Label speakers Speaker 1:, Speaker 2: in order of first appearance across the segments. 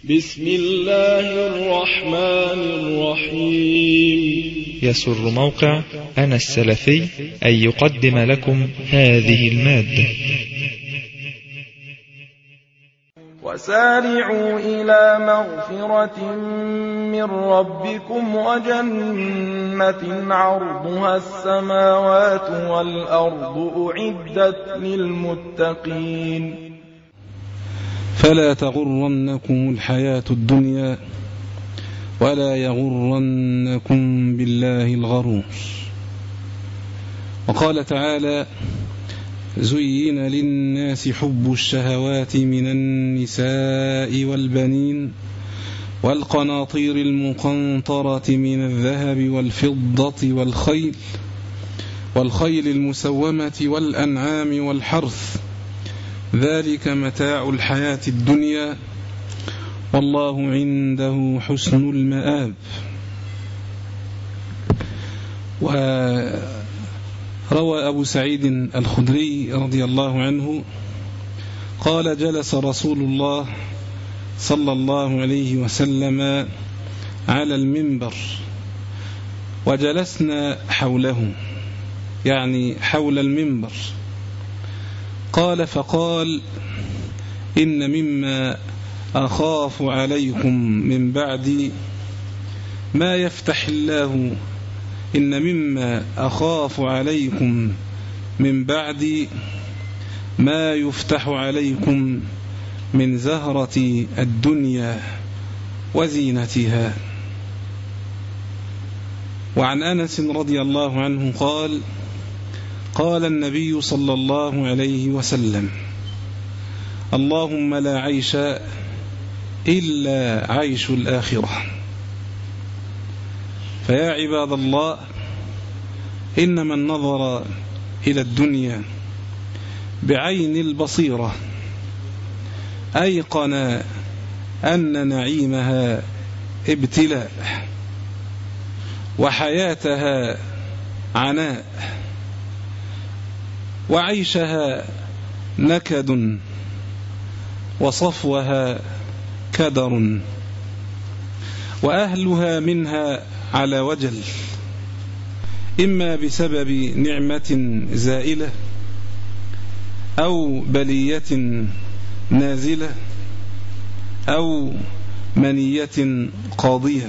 Speaker 1: بسم الله الرحمن الرحيم
Speaker 2: يسر موقع أنا السلفي أن يقدم لكم هذه المادة
Speaker 3: وسارعوا إلى مغفرة من ربكم وجنة عرضها السماوات والأرض أعدت للمتقين
Speaker 4: فلا تغرنكم الحياة الدنيا ولا يغرنكم بالله الغرور وقال تعالى زين للناس حب الشهوات من النساء والبنين والقناطير المقنطرة من الذهب والفضة والخيل والخيل المسومة والأنعام والحرث ذلك متاع الحياة الدنيا والله عنده حسن المآب وروى أبو سعيد الخدري رضي الله عنه قال جلس رسول الله صلى الله عليه وسلم على المنبر وجلسنا حوله يعني حول المنبر قال فقال إن مما أخاف عليكم من بعد ما يفتح الله إن مما أخاف عليكم من بعد ما يفتح عليكم من زهرة الدنيا وزينتها وعن أنس رضي الله عنه قال قال النبي صلى الله عليه وسلم اللهم لا عيش إلا عيش الآخرة فيا عباد الله إن من نظر إلى الدنيا بعين البصيرة أيقن أن نعيمها ابتلاء وحياتها عناء وعيشها نكد وصفوها كدر وأهلها منها على وجل إما بسبب نعمة زائلة أو بلية نازلة أو منية قاضية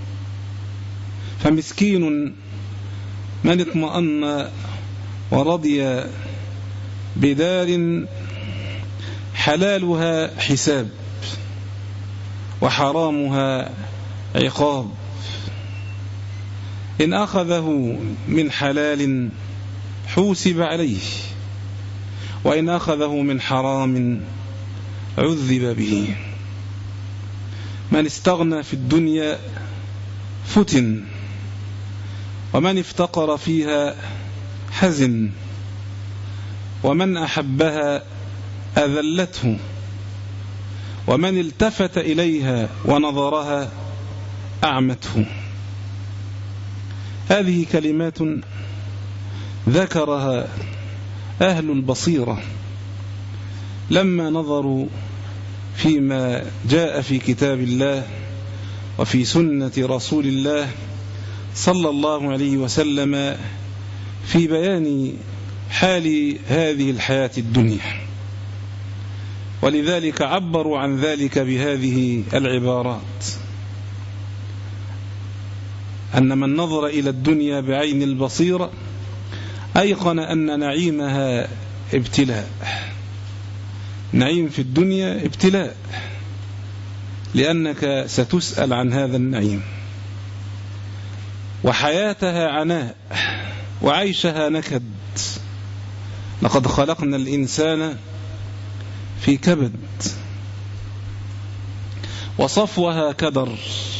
Speaker 4: فمسكين من اطمأن ورضي بدار حلالها حساب وحرامها عقاب إن أخذه من حلال حوسب عليه وإن أخذه من حرام عذب به من استغنى في الدنيا فتن ومن افتقر فيها حزن ومن أحبها أذلته ومن التفت إليها ونظرها أعمته هذه كلمات ذكرها أهل البصيرة لما نظروا فيما جاء في كتاب الله وفي سنة رسول الله صلى الله عليه وسلم في بيان حال هذه الحياة الدنيا ولذلك عبروا عن ذلك بهذه العبارات أن من نظر إلى الدنيا بعين البصيرة أيقن أن نعيمها ابتلاء نعيم في الدنيا ابتلاء لأنك ستسأل عن هذا النعيم وحياتها عناء وعيشها نكد لقد خلقنا الإنسان في كبد وصفوها كدر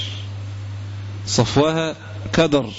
Speaker 4: صفوها كدر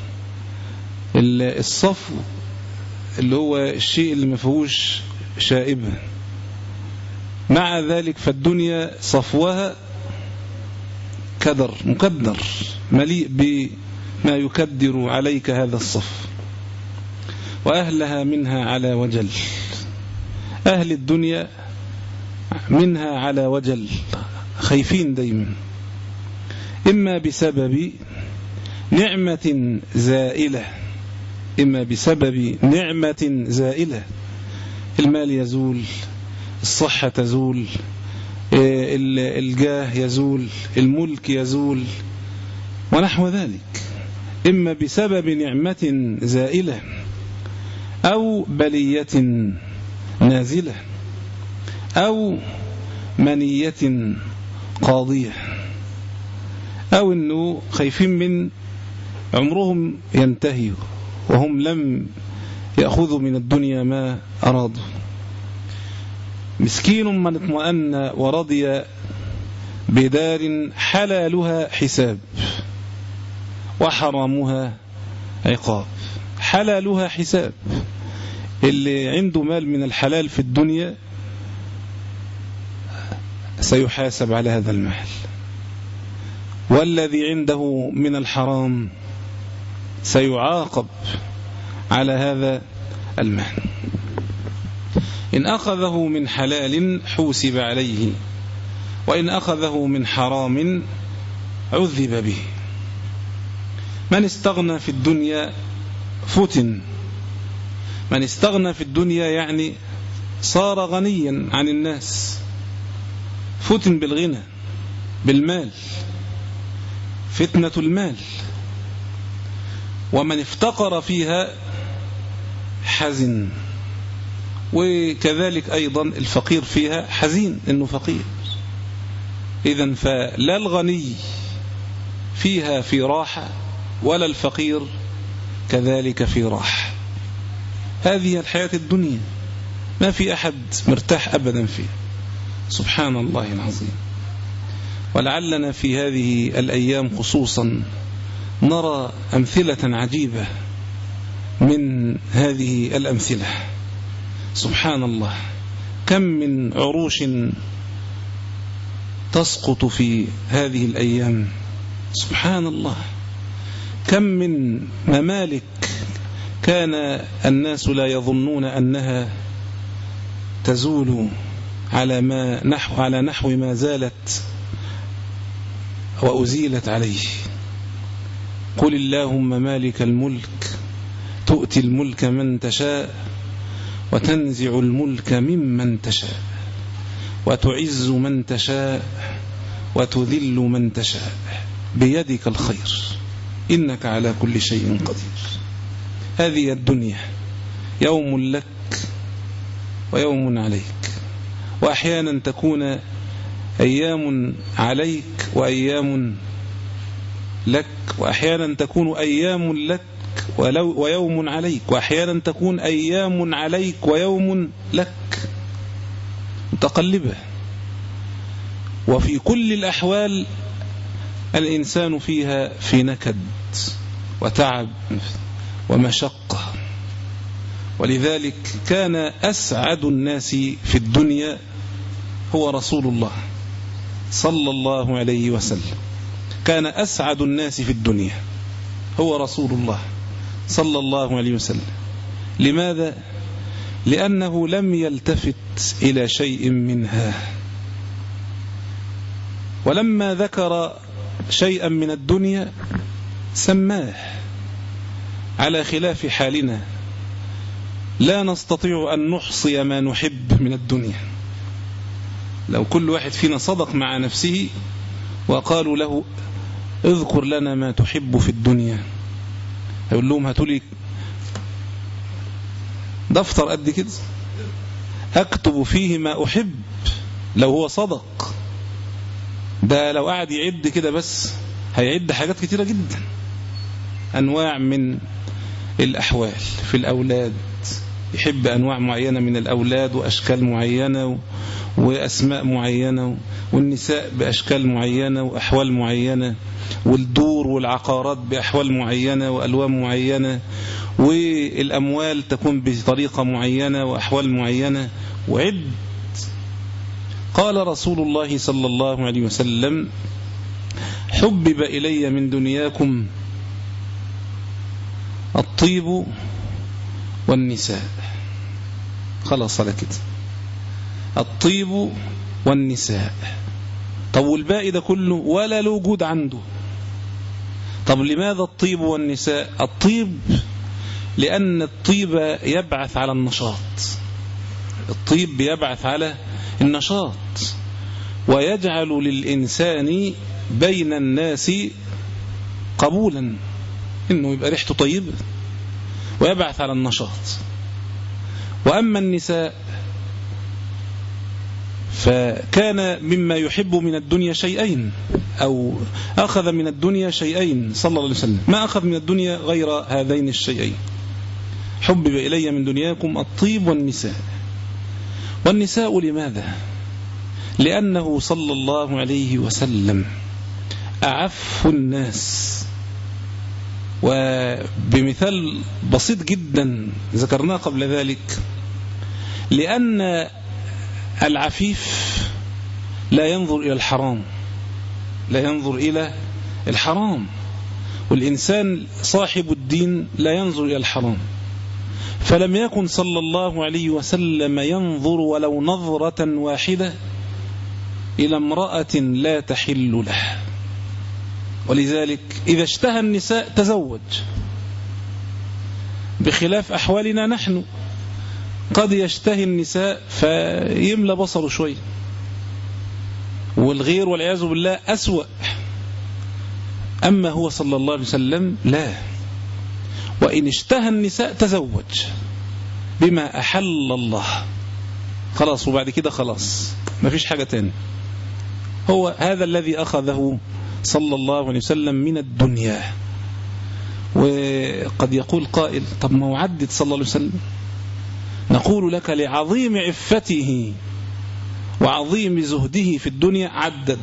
Speaker 4: الصفو اللي هو الشيء اللي ما فيهوش شائبة مع ذلك فالدنيا صفوها كدر مكدر مليء بما يكدر عليك هذا الصف وأهلها منها على وجل أهل الدنيا منها على وجل خايفين دايما إما بسبب نعمة زائلة إما بسبب نعمة زائلة المال يزول الصحة تزول الجاه يزول الملك يزول ونحو ذلك إما بسبب نعمة زائلة أو بلية نازلة أو منية قاضية أو أنه خايفين من عمرهم ينتهي وهم لم يأخذوا من الدنيا ما أرادوا مسكين من اطمأن ورضي بدار حلالها حساب وحرامها عقاب حلالها حساب اللي عنده مال من الحلال في الدنيا سيحاسب على هذا المال والذي عنده من الحرام سيعاقب على هذا المال إن أخذه من حلال حوسب عليه وإن أخذه من حرام عذب به من استغنى في الدنيا فتن من استغنى في الدنيا يعني صار غنيا عن الناس فتن بالغنى بالمال فتنة المال ومن افتقر فيها حزن وكذلك أيضا الفقير فيها حزين إنه فقير إذا فلا الغني فيها في راحة ولا الفقير كذلك في راحة هذه الحياة الدنيا ما في أحد مرتاح أبدا فيه سبحان الله العظيم ولعلنا في هذه الأيام خصوصا نرى أمثلة عجيبة من هذه الأمثلة سبحان الله كم من عروش تسقط في هذه الأيام سبحان الله كم من ممالك كان الناس لا يظنون أنها تزول على ما نحو على نحو ما زالت وأزيلت عليه قل اللهم مالك الملك تؤتي الملك من تشاء وتنزع الملك ممن تشاء وتعز من تشاء وتذل من تشاء بيدك الخير إنك على كل شيء قدير هذه الدنيا يوم لك ويوم عليك وأحيانا تكون أيام عليك وأيام لك وأحيانا تكون أيام لك ولو ويوم عليك وأحيانا تكون أيام عليك ويوم لك متقلبة وفي كل الأحوال الإنسان فيها في نكد وتعب ومشقة ولذلك كان أسعد الناس في الدنيا هو رسول الله صلى الله عليه وسلم كان أسعد الناس في الدنيا هو رسول الله صلى الله عليه وسلم لماذا؟ لأنه لم يلتفت إلى شيء منها ولما ذكر شيئا من الدنيا سماه على خلاف حالنا لا نستطيع أن نحصي ما نحب من الدنيا لو كل واحد فينا صدق مع نفسه وقالوا له اذكر لنا ما تحب في الدنيا يقول لهم هاتوا لي دفتر قد كده اكتب فيه ما احب لو هو صدق ده لو قعد يعد كده بس هيعد حاجات كتيرة جدا انواع من الاحوال في الاولاد يحب انواع معينة من الاولاد واشكال معينة واسماء معينة والنساء باشكال معينة واحوال معينة والدور والعقارات بأحوال معينة وألوان معينة والأموال تكون بطريقة معينة وأحوال معينة وعد قال رسول الله صلى الله عليه وسلم حبب إلي من دنياكم الطيب والنساء خلاص على كده الطيب والنساء طب والباقي ده كله ولا له وجود عنده طب لماذا الطيب والنساء الطيب لأن الطيب يبعث على النشاط الطيب يبعث على النشاط ويجعل للإنسان بين الناس قبولا إنه يبقى ريحته طيبة ويبعث على النشاط وأما النساء فكان مما يحب من الدنيا شيئين أو أخذ من الدنيا شيئين صلى الله عليه وسلم ما أخذ من الدنيا غير هذين الشيئين حبب إلي من دنياكم الطيب والنساء والنساء لماذا لأنه صلى الله عليه وسلم أعف الناس وبمثال بسيط جدا ذكرناه قبل ذلك لأن العفيف لا ينظر إلى الحرام لا ينظر إلى الحرام والإنسان صاحب الدين لا ينظر إلى الحرام فلم يكن صلى الله عليه وسلم ينظر ولو نظرة واحدة إلى امرأة لا تحل له ولذلك إذا اشتهى النساء تزوج بخلاف أحوالنا نحن قد يشتهي النساء فيملى بصره شوي والغير والعياذ بالله أسوأ أما هو صلى الله عليه وسلم لا وإن اشتهى النساء تزوج بما أحل الله خلاص وبعد كده خلاص ما فيش حاجة تاني هو هذا الذي أخذه صلى الله عليه وسلم من الدنيا وقد يقول قائل طب ما وعدت صلى الله عليه وسلم نقول لك لعظيم عفته وعظيم زهده في الدنيا عدد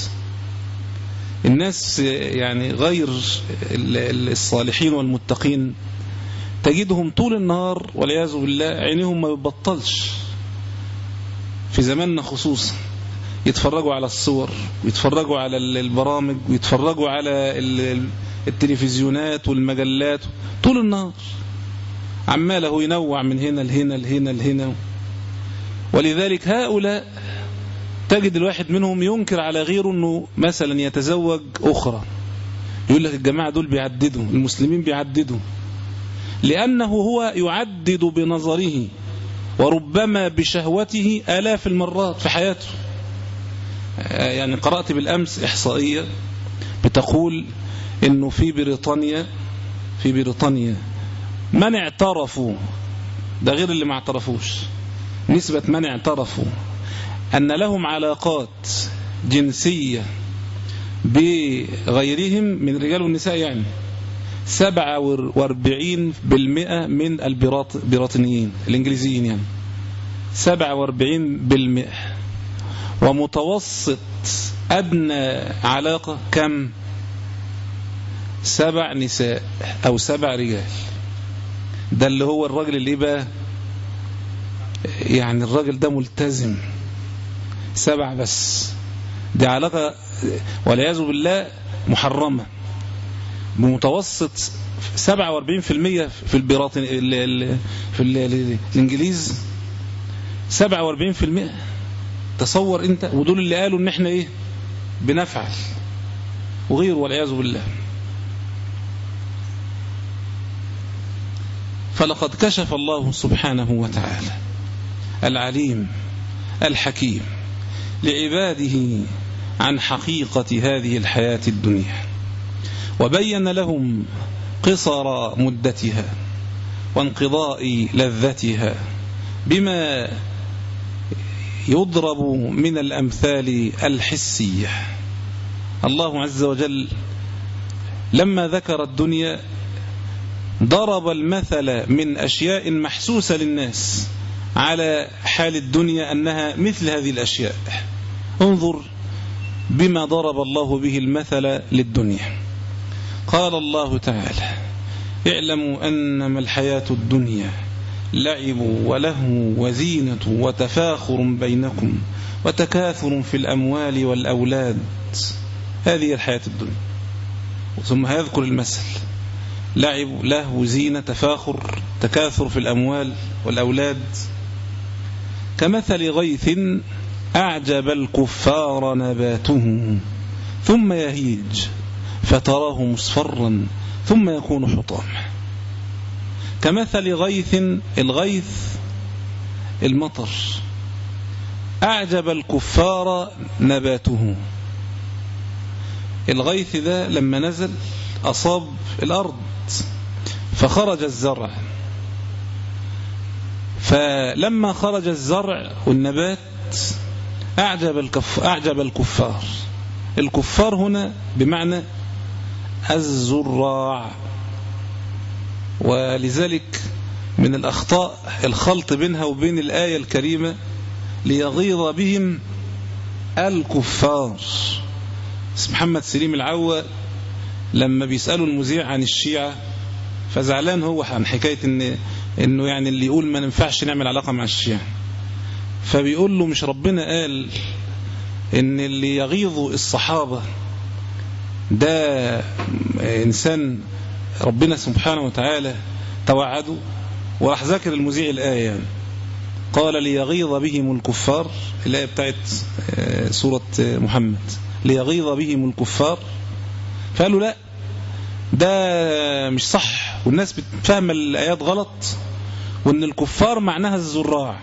Speaker 4: الناس يعني غير الصالحين والمتقين تجدهم طول النهار والعياذ بالله عينهم ما بتبطلش في زماننا خصوصا يتفرجوا على الصور ويتفرجوا على البرامج ويتفرجوا على التلفزيونات والمجلات طول النهار عماله ينوع من هنا لهنا لهنا لهنا ولذلك هؤلاء تجد الواحد منهم ينكر على غيره انه مثلا يتزوج اخرى يقول لك الجماعة دول بيعددوا المسلمين بيعددوا لأنه هو يعدد بنظره وربما بشهوته آلاف المرات في حياته يعني قرأت بالأمس إحصائية بتقول إنه في بريطانيا في بريطانيا من اعترفوا ده غير اللي ما اعترفوش نسبة من اعترفوا أن لهم علاقات جنسية بغيرهم من الرجال والنساء يعني سبعة واربعين بالمئة من البراطنيين الإنجليزيين يعني سبعة واربعين بالمئة ومتوسط أدنى علاقة كم سبع نساء أو سبع رجال ده اللي هو الراجل اللي بقى يعني الراجل ده ملتزم سبع بس دي علاقة والعياذ بالله محرمة بمتوسط 47% في البراطن في الانجليز 47% تصور انت ودول اللي قالوا ان احنا ايه بنفعل وغير والعياذ بالله فلقد كشف الله سبحانه وتعالى العليم الحكيم لعباده عن حقيقة هذه الحياة الدنيا وبين لهم قصر مدتها وانقضاء لذتها بما يضرب من الأمثال الحسية الله عز وجل لما ذكر الدنيا ضرب المثل من أشياء محسوسة للناس على حال الدنيا أنها مثل هذه الأشياء انظر بما ضرب الله به المثل للدنيا قال الله تعالى اعلموا أنما الحياة الدنيا لعب ولهو وزينة وتفاخر بينكم وتكاثر في الأموال والأولاد هذه الحياة الدنيا ثم يذكر المثل لعب لهو زينة تفاخر تكاثر في الأموال والأولاد كمثل غيث أعجب الكفار نباته ثم يهيج فتراه مصفرا ثم يكون حطاما كمثل غيث الغيث المطر أعجب الكفار نباته الغيث ده لما نزل أصاب الأرض فخرج الزرع فلما خرج الزرع والنبات أعجب, الكف أعجب الكفار الكفار هنا بمعنى الزراع ولذلك من الأخطاء الخلط بينها وبين الآية الكريمة ليغيظ بهم الكفار محمد سليم العوى لما بيسألوا المذيع عن الشيعة فزعلان هو عن حكاية إن إنه يعني اللي يقول ما ننفعش نعمل علاقة مع الشيعة فبيقول له مش ربنا قال إن اللي يغيظ الصحابة ده إنسان ربنا سبحانه وتعالى توعده وراح ذاكر المذيع الآية يعني قال ليغيظ بهم الكفار الآية بتاعت سورة محمد ليغيظ بهم الكفار فقالوا لا ده مش صح والناس بتفهم الآيات غلط وان الكفار معناها الزراع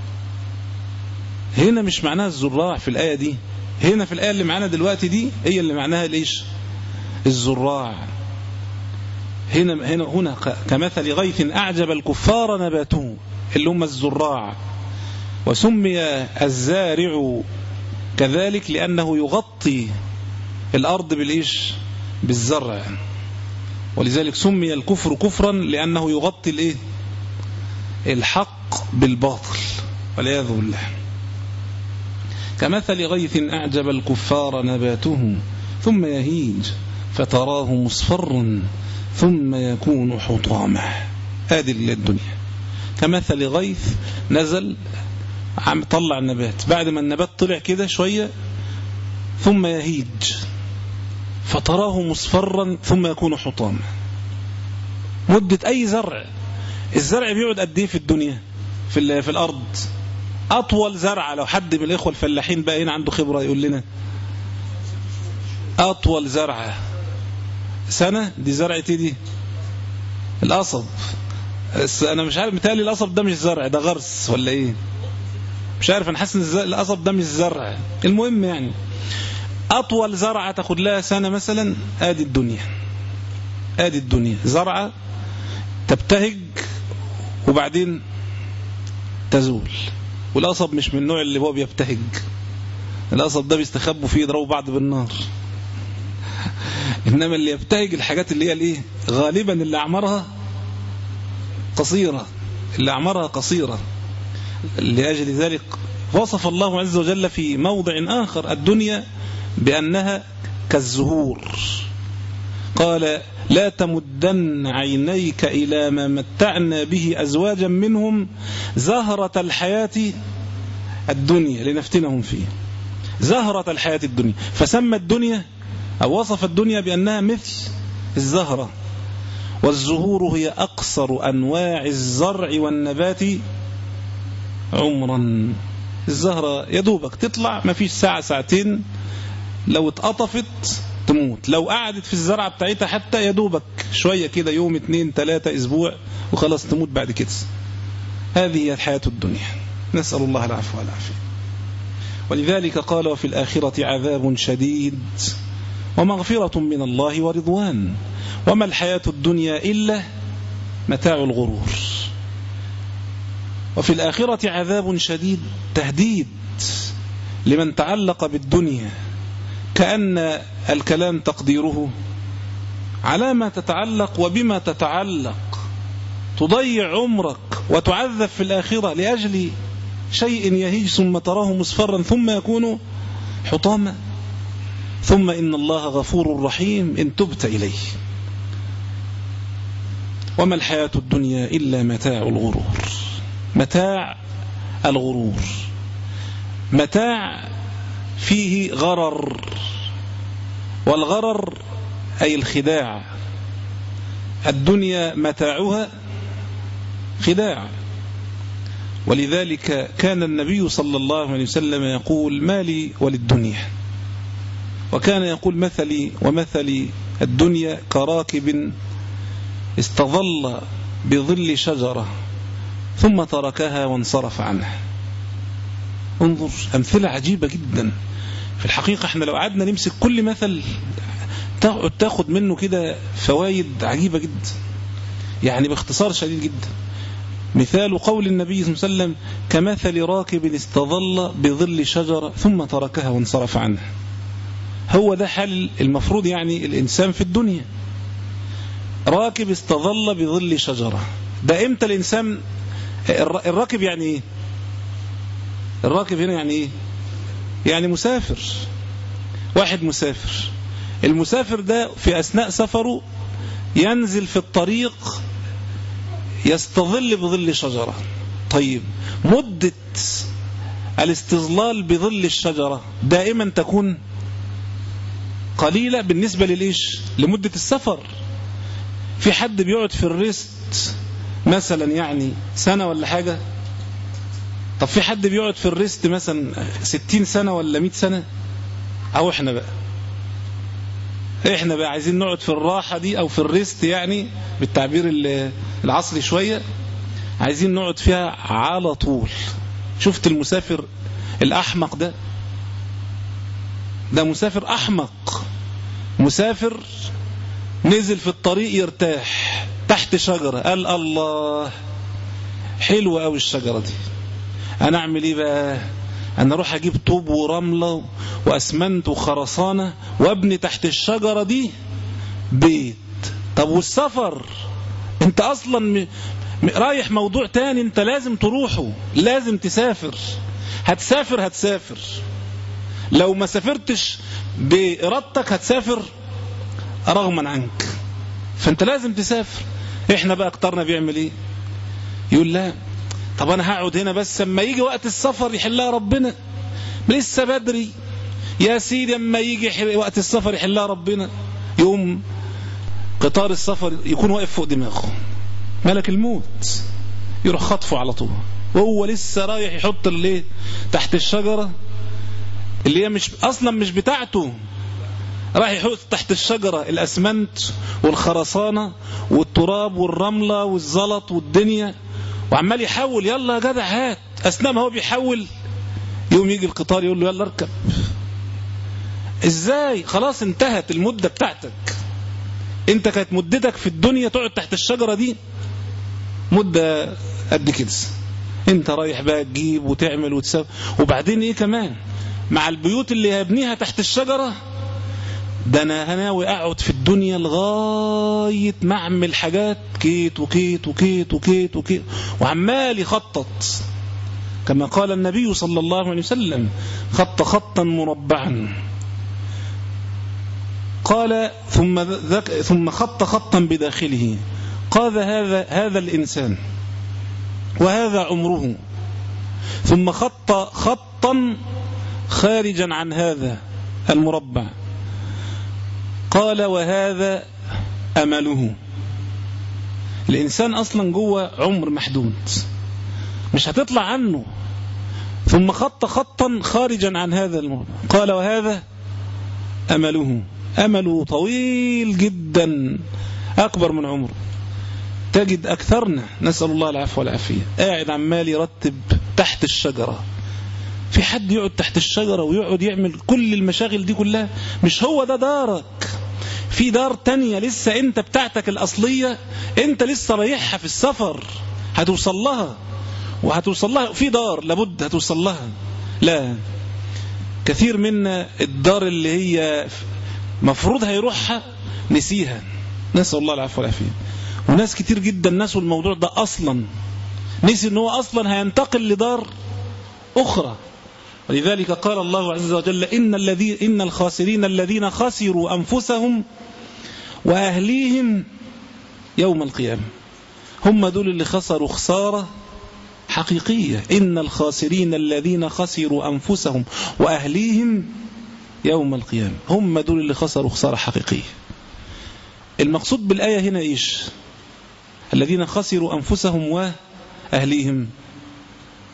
Speaker 4: هنا مش معناها الزراع في الآية دي هنا في الآية اللي معانا دلوقتي دي هي اللي معناها ليش الزراع هنا هنا هنا كمثل غيث أعجب الكفار نباته اللي هم الزراع وسمي الزارع كذلك لأنه يغطي الأرض بالإيش بالزرع ولذلك سمي الكفر كفرا لأنه يغطي الإيه الحق بالباطل والعياذ بالله كمثل غيث أعجب الكفار نباته ثم يهيج فتراه مصفرا ثم يكون حطاما هذه الدنيا كمثل غيث نزل عم طلع النبات بعد ما النبات طلع كده شوية ثم يهيج فتراه مصفرا ثم يكون حطاما مدة أي زرع الزرع بيقعد قد ايه في الدنيا في, في الأرض أطول زرعة لو حد من الإخوة الفلاحين بقى هنا عنده خبرة يقول لنا أطول زرعة سنة دي زرعة دي القصب بس أنا مش عارف متهيألي القصب ده مش زرع ده غرس ولا إيه مش عارف أنا حاسس إن القصب ده مش زرع المهم يعني أطول زرعة تاخد لها سنة مثلا آدي الدنيا آدي الدنيا زرعة تبتهج وبعدين تزول والقصب مش من النوع اللي هو بيبتهج القصب ده بيستخبوا فيه يضربوا بعض بالنار إنما اللي يبتهج الحاجات اللي هي الايه غالبا اللي أعمارها قصيرة اللي أعمارها قصيرة لأجل ذلك وصف الله عز وجل في موضع آخر الدنيا بأنها كالزهور قال لا تمدن عينيك إلى ما متعنا به أزواجا منهم زهرة الحياة الدنيا لنفتنهم فيه زهرة الحياة الدنيا فسمى الدنيا أو وصف الدنيا بأنها مثل الزهرة والزهور هي أقصر أنواع الزرع والنبات عمرا الزهرة يدوبك تطلع ما فيش ساعة ساعتين لو اتقطفت تموت لو قعدت في الزرعة بتاعتها حتى يدوبك شوية كده يوم اتنين تلاتة اسبوع وخلاص تموت بعد كده هذه هي الحياة الدنيا نسأل الله العفو والعافية ولذلك قال وفي الآخرة عذاب شديد ومغفرة من الله ورضوان وما الحياة الدنيا إلا متاع الغرور وفي الآخرة عذاب شديد تهديد لمن تعلق بالدنيا كأن الكلام تقديره على ما تتعلق وبما تتعلق تضيع عمرك وتعذب في الآخرة لأجل شيء يهيج ثم تراه مصفرا ثم يكون حطاما ثم إن الله غفور رحيم إن تبت إليه وما الحياة الدنيا إلا متاع الغرور متاع الغرور متاع فيه غرر والغرر أي الخداع الدنيا متاعها خداع ولذلك كان النبي صلى الله عليه وسلم يقول ما لي وللدنيا وكان يقول مثلي ومثل الدنيا كراكب استظل بظل شجرة ثم تركها وانصرف عنها انظر أمثلة عجيبة جدا في الحقيقة احنا لو قعدنا نمسك كل مثل تاخد منه كده فوائد عجيبة جدا يعني باختصار شديد جدا مثال قول النبي صلى الله عليه وسلم كمثل راكب استظل بظل شجرة ثم تركها وانصرف عنها هو ده حال المفروض يعني الإنسان في الدنيا راكب استظل بظل شجرة ده امتى الإنسان الراكب يعني ايه الراكب هنا يعني ايه يعني مسافر واحد مسافر المسافر ده في أثناء سفره ينزل في الطريق يستظل بظل شجرة طيب مدة الاستظلال بظل الشجرة دائما تكون قليلة بالنسبة للإيش لمدة السفر في حد بيقعد في الريست مثلا يعني سنة ولا حاجة طب في حد بيقعد في الريست مثلا ستين سنة ولا مئة سنة أو احنا بقى احنا بقى عايزين نقعد في الراحة دي او في الريست يعني بالتعبير العصري شوية عايزين نقعد فيها على طول شفت المسافر الاحمق ده ده مسافر احمق مسافر نزل في الطريق يرتاح تحت شجرة قال الله حلوة قوي الشجرة دي انا اعمل ايه بقى انا اروح اجيب طوب ورملة واسمنت وخرسانة وابني تحت الشجرة دي بيت طب والسفر انت اصلا م... م... رايح موضوع تاني انت لازم تروحه لازم تسافر هتسافر هتسافر لو ما سافرتش بإرادتك هتسافر رغما عنك فانت لازم تسافر احنا بقى اكترنا بيعمل ايه يقول لا طب انا هقعد هنا بس اما يجي وقت السفر يحلها ربنا لسه بدري يا سيدي اما يجي وقت السفر يحلها ربنا يقوم قطار السفر يكون واقف فوق دماغه ملك الموت يروح خطفه على طول وهو لسه رايح يحط اللي تحت الشجرة اللي هي مش اصلا مش بتاعته راح يحط تحت الشجرة الاسمنت والخرسانة والتراب والرملة والزلط والدنيا وعمال يحول يلا يا جدع هات اثناء ما هو بيحول يوم يجي القطار يقول له يلا اركب ازاي خلاص انتهت المدة بتاعتك انت كانت مدتك في الدنيا تقعد تحت الشجرة دي مدة قد كده انت رايح بقى تجيب وتعمل وتسوي وبعدين ايه كمان مع البيوت اللي هبنيها تحت الشجرة ده انا هناوي اقعد في الدنيا لغاية ما اعمل حاجات كيت وكيت وكيت وكيت وكيت وعمال يخطط كما قال النبي صلى الله عليه وسلم خط خطا مربعا قال ثم ذك ثم خط خطا بداخله قال هذا هذا الإنسان وهذا عمره ثم خط خطا خارجا عن هذا المربع قال وهذا أمله الإنسان أصلا جوه عمر محدود مش هتطلع عنه ثم خط خطا خارجا عن هذا المربع قال وهذا أمله أمله طويل جدا أكبر من عمره تجد أكثرنا نسأل الله العفو والعافية قاعد عمال يرتب تحت الشجرة في حد يقعد تحت الشجرة ويقعد يعمل كل المشاغل دي كلها مش هو ده دارك في دار تانية لسه انت بتاعتك الأصلية انت لسه رايحها في السفر هتوصل لها وهتوصل لها في دار لابد هتوصل لها لا كثير منا الدار اللي هي مفروض هيروحها نسيها نسأل الله العفو والعافية وناس كتير جدا نسوا الموضوع ده أصلا نسي ان هو أصلا هينتقل لدار أخرى ولذلك قال الله عز وجل إن, الذي إن الخاسرين الذين خسروا أنفسهم وأهليهم يوم القيامة هم دول اللي خسروا خسارة حقيقية إن الخاسرين الذين خسروا أنفسهم وأهليهم يوم القيامة هم دول اللي خسروا خسارة حقيقية المقصود بالآية هنا إيش الذين خسروا أنفسهم وأهليهم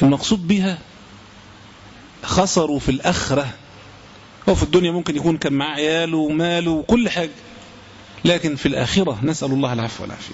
Speaker 4: المقصود بها خسروا في الأخرة هو في الدنيا ممكن يكون كان معاه عياله وماله وكل حاجة لكن في الآخرة نسأل الله العفو والعافية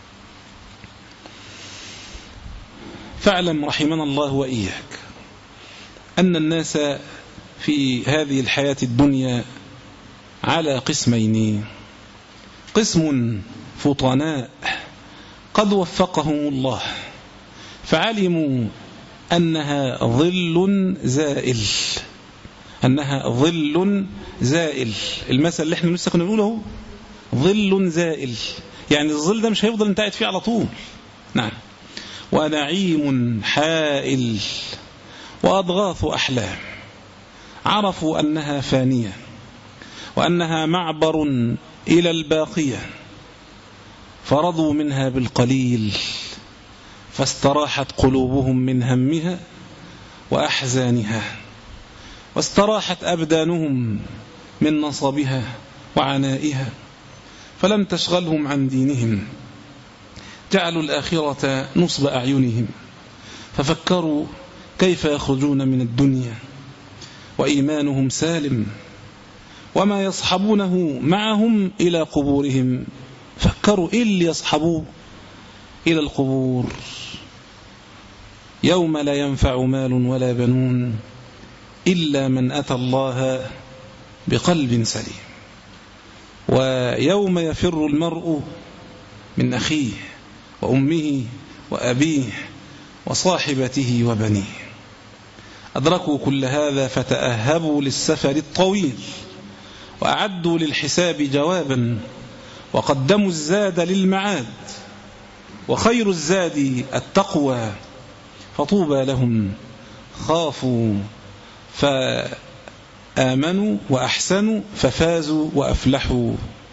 Speaker 4: فاعلم رحمنا الله وإياك أن الناس في هذه الحياة الدنيا على قسمين قسم فطناء قد وفقهم الله فعلموا أنها ظل زائل أنها ظل زائل المثل اللي احنا لسه كنا بنقوله ظل زائل يعني الظل ده مش هيفضل انت قاعد فيه على طول نعم ونعيم حائل وأضغاث أحلام عرفوا أنها فانية وأنها معبر إلى الباقية فرضوا منها بالقليل فاستراحت قلوبهم من همها وأحزانها واستراحت أبدانهم من نصبها وعنائها فلم تشغلهم عن دينهم جعلوا الآخرة نصب أعينهم ففكروا كيف يخرجون من الدنيا وإيمانهم سالم وما يصحبونه معهم إلى قبورهم فكروا إيه اللي يصحبوه إلى القبور يوم لا ينفع مال ولا بنون إلا من أتى الله بقلب سليم ويوم يفر المرء من أخيه وأمه وأبيه وصاحبته وبنيه أدركوا كل هذا فتأهبوا للسفر الطويل وأعدوا للحساب جوابا وقدموا الزاد للمعاد وخير الزاد التقوى فطوبى لهم خافوا فآمنوا وأحسنوا ففازوا وأفلحوا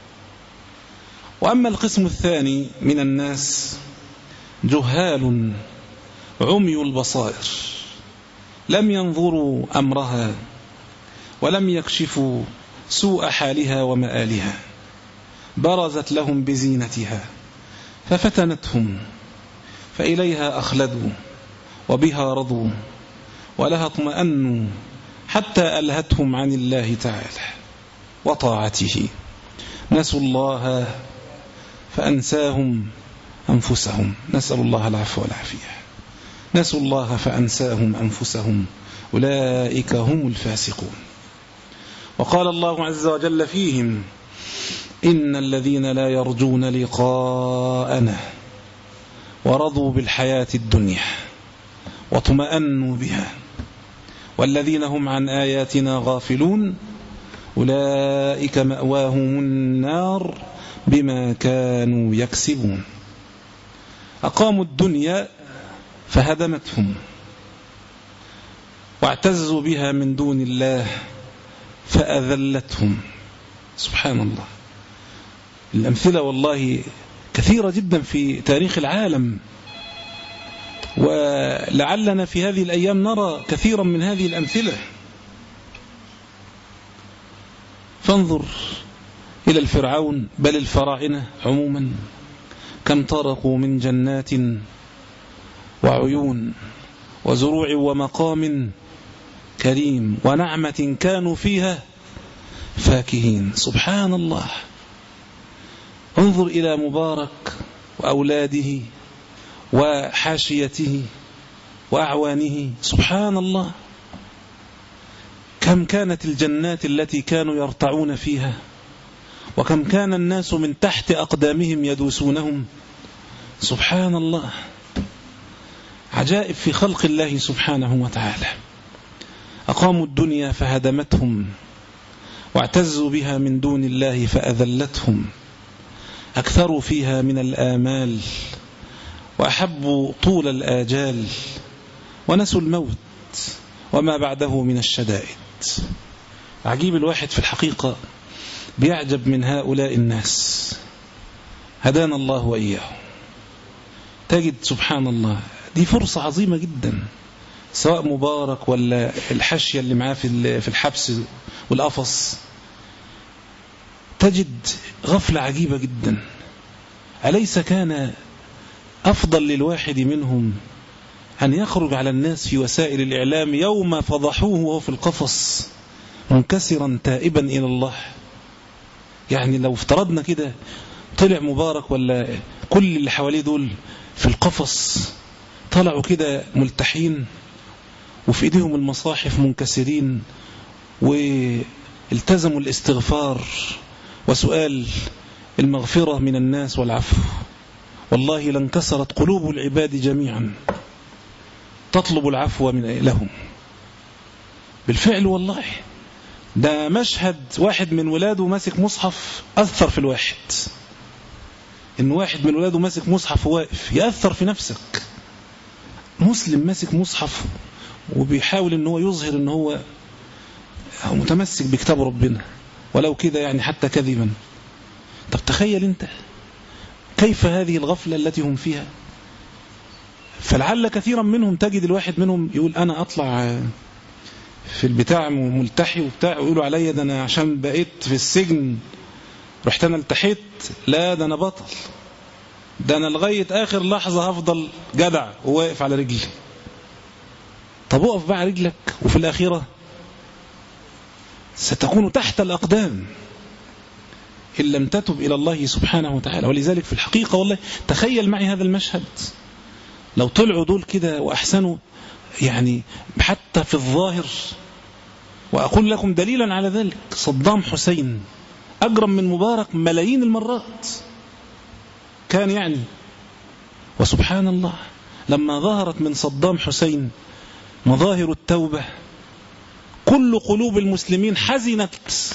Speaker 4: وأما القسم الثاني من الناس جهال عمي البصائر لم ينظروا أمرها ولم يكشفوا سوء حالها ومآلها برزت لهم بزينتها ففتنتهم فإليها أخلدوا وبها رضوا ولها اطمأنوا حتى ألهتهم عن الله تعالى وطاعته نسوا الله فأنساهم أنفسهم نسأل الله العفو والعافية نسوا الله فأنساهم أنفسهم أولئك هم الفاسقون وقال الله عز وجل فيهم إن الذين لا يرجون لقاءنا ورضوا بالحياة الدنيا واطمأنوا بها والذين هم عن آياتنا غافلون أولئك مأواهم النار بما كانوا يكسبون أقاموا الدنيا فهدمتهم واعتزوا بها من دون الله فأذلتهم سبحان الله الأمثلة والله كثيرة جدا في تاريخ العالم ولعلنا في هذه الأيام نرى كثيرا من هذه الأمثلة فانظر إلى الفرعون بل الفراعنة عموما كم طرقوا من جنات وعيون وزروع ومقام كريم ونعمة كانوا فيها فاكهين سبحان الله انظر إلى مبارك وأولاده وحاشيته وأعوانه سبحان الله كم كانت الجنات التي كانوا يرتعون فيها وكم كان الناس من تحت أقدامهم يدوسونهم سبحان الله عجائب في خلق الله سبحانه وتعالى أقاموا الدنيا فهدمتهم واعتزوا بها من دون الله فأذلتهم أكثروا فيها من الآمال وأحبوا طول الآجال ونسوا الموت وما بعده من الشدائد عجيب الواحد في الحقيقة بيعجب من هؤلاء الناس هدانا الله وإياه تجد سبحان الله دي فرصة عظيمة جدا سواء مبارك ولا الحشية اللي معاه في الحبس والقفص تجد غفلة عجيبة جدا أليس كان أفضل للواحد منهم أن يخرج على الناس في وسائل الإعلام يوم فضحوه وهو في القفص منكسرا تائبا إلى الله يعني لو افترضنا كده طلع مبارك ولا كل اللي حواليه دول في القفص طلعوا كده ملتحين وفي ايديهم المصاحف منكسرين والتزموا الاستغفار وسؤال المغفرة من الناس والعفو والله لانكسرت قلوب العباد جميعا تطلب العفو من لهم بالفعل والله ده مشهد واحد من ولاده ماسك مصحف أثر في الواحد إن واحد من ولاده ماسك مصحف واقف يأثر في نفسك مسلم ماسك مصحف وبيحاول ان هو يظهر ان هو متمسك بكتاب ربنا ولو كده يعني حتى كذبا طب تخيل انت كيف هذه الغفلة التي هم فيها فلعل كثيرا منهم تجد الواحد منهم يقول أنا أطلع في البتاع ملتحي وبتاع ويقولوا عليا ده أنا عشان بقيت في السجن رحت أنا التحيت لا ده أنا بطل ده أنا لغاية آخر لحظة هفضل جدع وواقف على رجلي طب اقف بقى رجلك وفي الآخرة ستكون تحت الأقدام إن لم تتب إلى الله سبحانه وتعالى ولذلك في الحقيقة والله تخيل معي هذا المشهد لو طلعوا دول كده وأحسنوا يعني حتى في الظاهر وأقول لكم دليلا على ذلك صدام حسين أجرم من مبارك ملايين المرات كان يعني وسبحان الله لما ظهرت من صدام حسين مظاهر التوبة كل قلوب المسلمين حزنت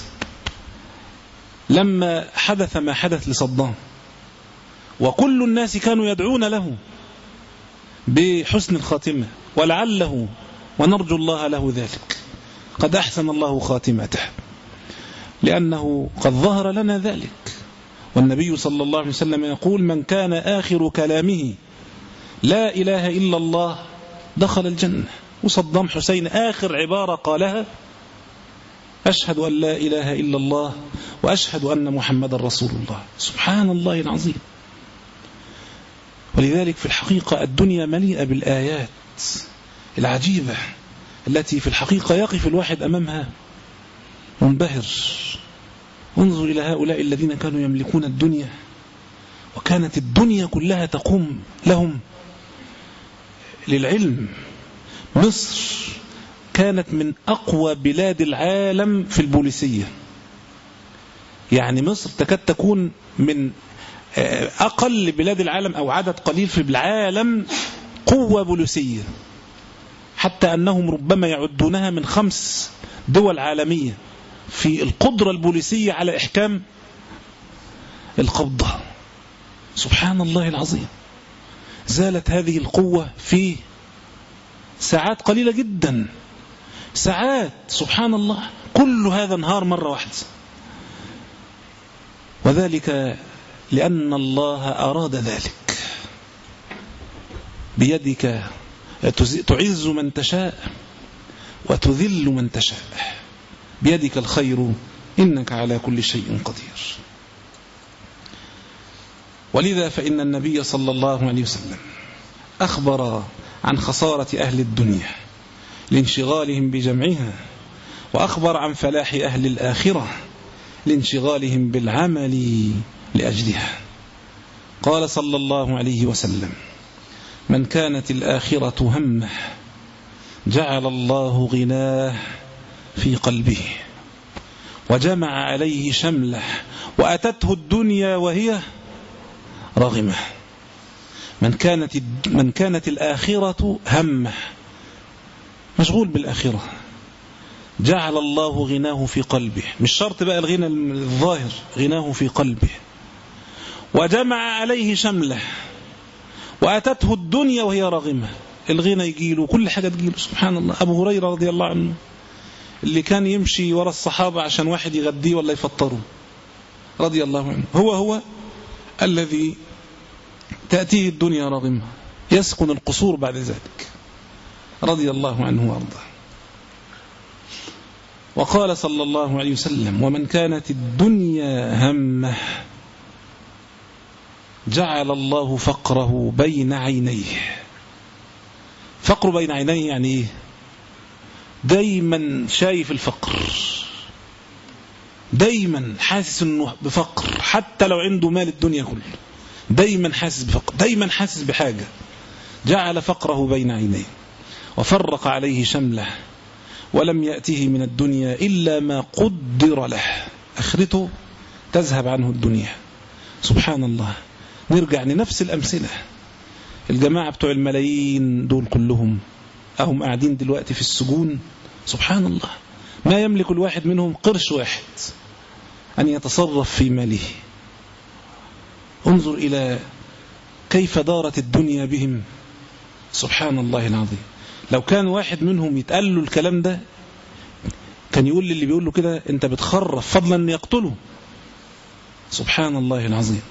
Speaker 4: لما حدث ما حدث لصدام وكل الناس كانوا يدعون له بحسن الخاتمة ولعله ونرجو الله له ذلك قد أحسن الله خاتمته لأنه قد ظهر لنا ذلك والنبي صلى الله عليه وسلم يقول من كان آخر كلامه لا إله إلا الله دخل الجنة وصدام حسين آخر عبارة قالها أشهد أن لا إله إلا الله وأشهد أن محمد رسول الله سبحان الله العظيم ولذلك في الحقيقة الدنيا مليئة بالآيات العجيبة التي في الحقيقة يقف الواحد أمامها منبهر انظر إلى هؤلاء الذين كانوا يملكون الدنيا وكانت الدنيا كلها تقوم لهم للعلم مصر كانت من أقوى بلاد العالم في البوليسية يعني مصر تكاد تكون من أقل بلاد العالم أو عدد قليل في العالم قوة بوليسية حتى أنهم ربما يعدونها من خمس دول عالمية في القدرة البوليسية على إحكام القبضة سبحان الله العظيم زالت هذه القوة في ساعات قليلة جدا ساعات سبحان الله كل هذا نهار مرة واحدة وذلك لأن الله أراد ذلك بيدك تعز من تشاء وتذل من تشاء بيدك الخير إنك على كل شيء قدير ولذا فإن النبي صلى الله عليه وسلم أخبر عن خسارة أهل الدنيا لانشغالهم بجمعها وأخبر عن فلاح أهل الآخرة لانشغالهم بالعمل لأجلها قال صلى الله عليه وسلم من كانت الآخرة همه جعل الله غناه في قلبه وجمع عليه شمله وأتته الدنيا وهي رغمة من كانت من كانت الآخرة همه مشغول بالآخرة جعل الله غناه في قلبه مش شرط بقى الغنى الظاهر غناه في قلبه وجمع عليه شمله وأتته الدنيا وهي راغمة الغنى يجيله كل حاجة تجيله سبحان الله أبو هريرة رضي الله عنه اللي كان يمشي ورا الصحابة عشان واحد يغديه ولا يفطره رضي الله عنه هو هو الذي تأتيه الدنيا راغمة يسكن القصور بعد ذلك رضي الله عنه وارضاه وقال صلى الله عليه وسلم ومن كانت الدنيا همه جعل الله فقره بين عينيه فقر بين عينيه يعني ايه دايما شايف الفقر دايما حاسس انه بفقر حتى لو عنده مال الدنيا كله دايما حاسس بفقر دايما حاسس بحاجة جعل فقره بين عينيه وفرق عليه شمله ولم يأته من الدنيا إلا ما قدر له أخرته تذهب عنه الدنيا سبحان الله نرجع لنفس الأمثلة الجماعة بتوع الملايين دول كلهم أهم قاعدين دلوقتي في السجون سبحان الله ما يملك الواحد منهم قرش واحد أن يتصرف في ماله انظر إلى كيف دارت الدنيا بهم سبحان الله العظيم لو كان واحد منهم يتقال له الكلام ده كان يقول للي بيقول له كده انت بتخرف فضلا ان يقتله سبحان الله العظيم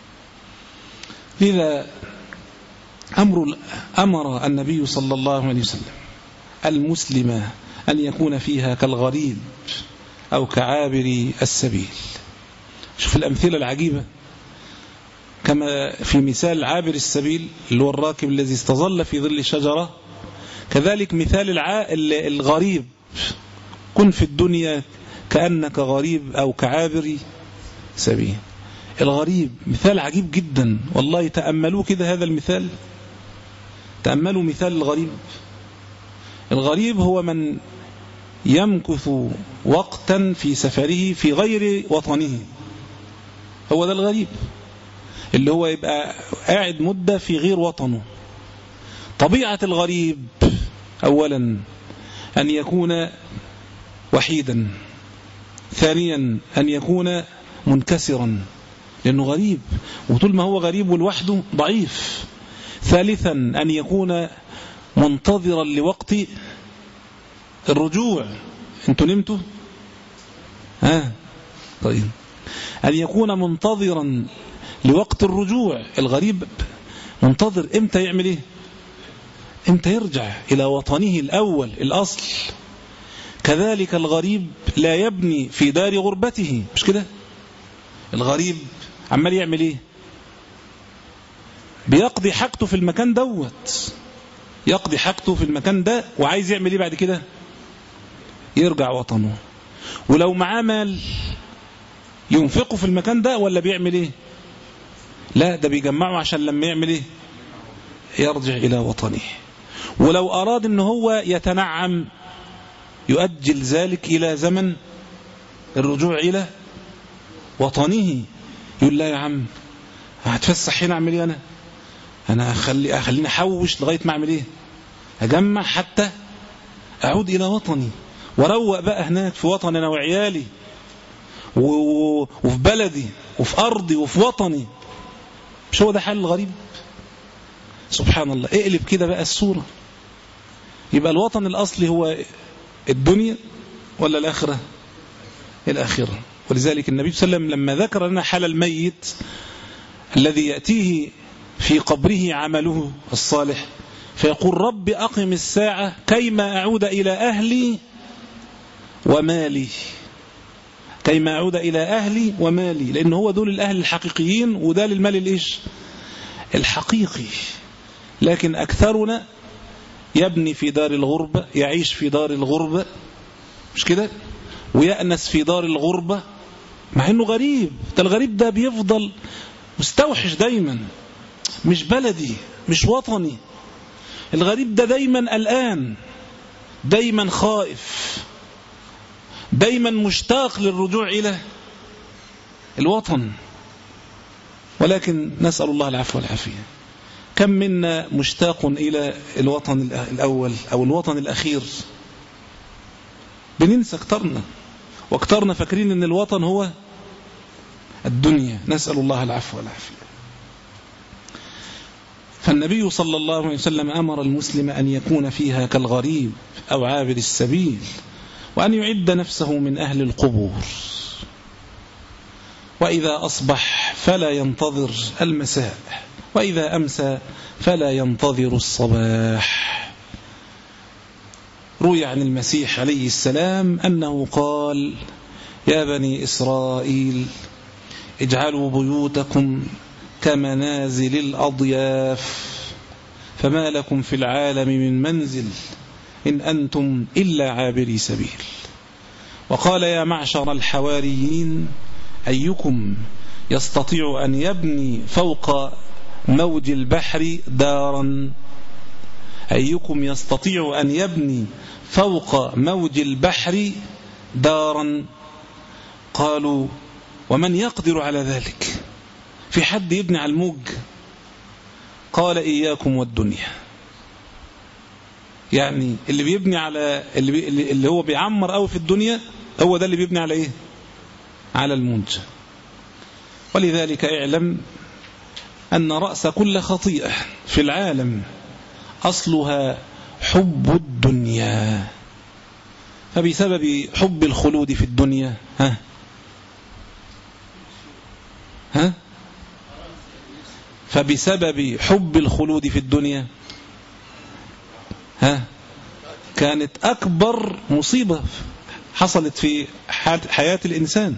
Speaker 4: لذا أمر أمر النبي صلى الله عليه وسلم المسلم أن يكون فيها كالغريب أو كعابر السبيل شوف الأمثلة العجيبة كما في مثال عابر السبيل اللي هو الراكب الذي استظل في ظل شجرة كذلك مثال الع... الغريب كن في الدنيا كأنك غريب أو كعابر سبيل الغريب مثال عجيب جدا والله تأملوا كده هذا المثال تأملوا مثال الغريب الغريب هو من يمكث وقتا في سفره في غير وطنه هو ده الغريب اللي هو يبقى قاعد مدة في غير وطنه طبيعة الغريب أولا أن يكون وحيدا ثانيا أن يكون منكسرا لأنه غريب وطول ما هو غريب ولوحده ضعيف ثالثا أن يكون منتظرا لوقت الرجوع انتوا نمتوا ها طيب أن يكون منتظرا لوقت الرجوع الغريب منتظر امتى يعمل ايه امتى يرجع إلى وطنه الأول الأصل كذلك الغريب لا يبني في دار غربته مش كده الغريب عمال يعمل ايه بيقضي حاجته في المكان دوت يقضي حاجته في المكان ده وعايز يعمل ايه بعد كده يرجع وطنه ولو معاه مال ينفقه في المكان ده ولا بيعمل ايه لا ده بيجمعه عشان لما يعمل ايه يرجع الى وطنه ولو اراد ان هو يتنعم يؤجل ذلك الى زمن الرجوع الى وطنه يقول لا يا عم هتفسح هنا اعمل ايه انا انا اخلي اخليني احوش لغايه ما اعمل ايه اجمع حتى اعود الى وطني واروق بقى هناك في وطني انا وعيالي وفي بلدي وفي ارضي وفي وطني مش هو ده حال الغريب سبحان الله اقلب كده بقى الصورة يبقى الوطن الأصلي هو الدنيا ولا الآخرة الآخرة ولذلك النبي صلى الله عليه وسلم لما ذكر لنا حال الميت الذي يأتيه في قبره عمله الصالح فيقول رب أقم الساعة كيما أعود إلى أهلي ومالي كيما أعود إلى أهلي ومالي لأن هو دول الأهل الحقيقيين وده للمال الإيش الحقيقي لكن أكثرنا يبني في دار الغربة يعيش في دار الغربة مش كده ويأنس في دار الغربة مع انه غريب ده الغريب ده بيفضل مستوحش دايما مش بلدي مش وطني الغريب ده دايما قلقان دايما خائف دايما مشتاق للرجوع إلى الوطن ولكن نسأل الله العفو والعافية كم منا مشتاق إلى الوطن الأول أو الوطن الأخير بننسى اكترنا واكترنا فاكرين أن الوطن هو الدنيا نسأل الله العفو والعافية فالنبي صلى الله عليه وسلم أمر المسلم أن يكون فيها كالغريب أو عابر السبيل وأن يعد نفسه من أهل القبور وإذا أصبح فلا ينتظر المساء وإذا أمسى فلا ينتظر الصباح روي عن المسيح عليه السلام أنه قال يا بني إسرائيل اجعلوا بيوتكم كمنازل الأضياف فما لكم في العالم من منزل إن أنتم إلا عابري سبيل وقال يا معشر الحواريين أيكم يستطيع أن يبني فوق موج البحر دارا أيكم يستطيع أن يبني فوق موج البحر دارا قالوا ومن يقدر على ذلك في حد يبني على الموج قال إياكم والدنيا يعني اللي بيبني على اللي, بي اللي هو بيعمر قوي في الدنيا هو ده اللي بيبني على ايه على الموج ولذلك اعلم أن رأس كل خطيئة في العالم أصلها حب الدنيا فبسبب حب الخلود في الدنيا ها ها فبسبب حب الخلود في الدنيا ها كانت أكبر مصيبة حصلت في حياة الإنسان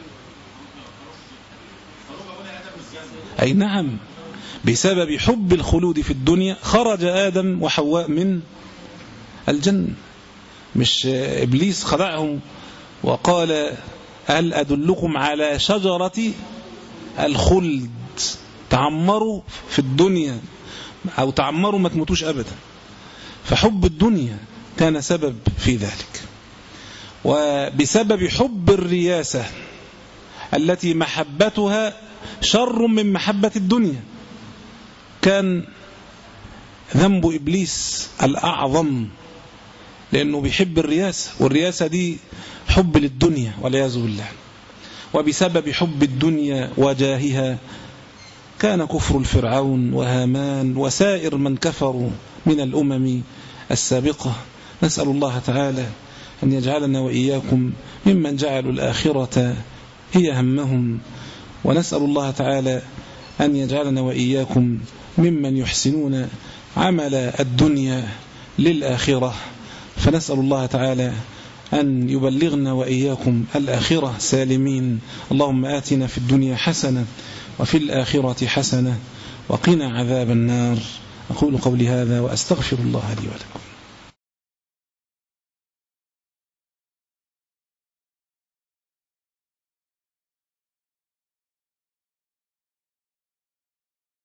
Speaker 4: أي نعم بسبب حب الخلود في الدنيا خرج آدم وحواء من الجنة مش إبليس خدعهم وقال هل أدلكم على شجرة الخلد تعمروا في الدنيا أو تعمروا ما تموتوش أبدا فحب الدنيا كان سبب في ذلك وبسبب حب الرياسة التي محبتها شر من محبة الدنيا كان ذنب إبليس الأعظم لأنه بيحب الرياسة والرياسة دي حب للدنيا والعياذ بالله وبسبب حب الدنيا وجاهها كان كفر الفرعون وهامان وسائر من كفروا من الأمم السابقة نسأل الله تعالى أن يجعلنا وإياكم ممن جعلوا الآخرة هي همهم ونسأل الله تعالى أن يجعلنا وإياكم ممن يحسنون عمل الدنيا للآخرة فنسأل الله تعالى أن يبلغنا وإياكم الآخرة سالمين اللهم آتنا في الدنيا حسنة وفي الآخرة حسنة وقنا عذاب النار أقول قولي هذا وأستغفر الله لي ولكم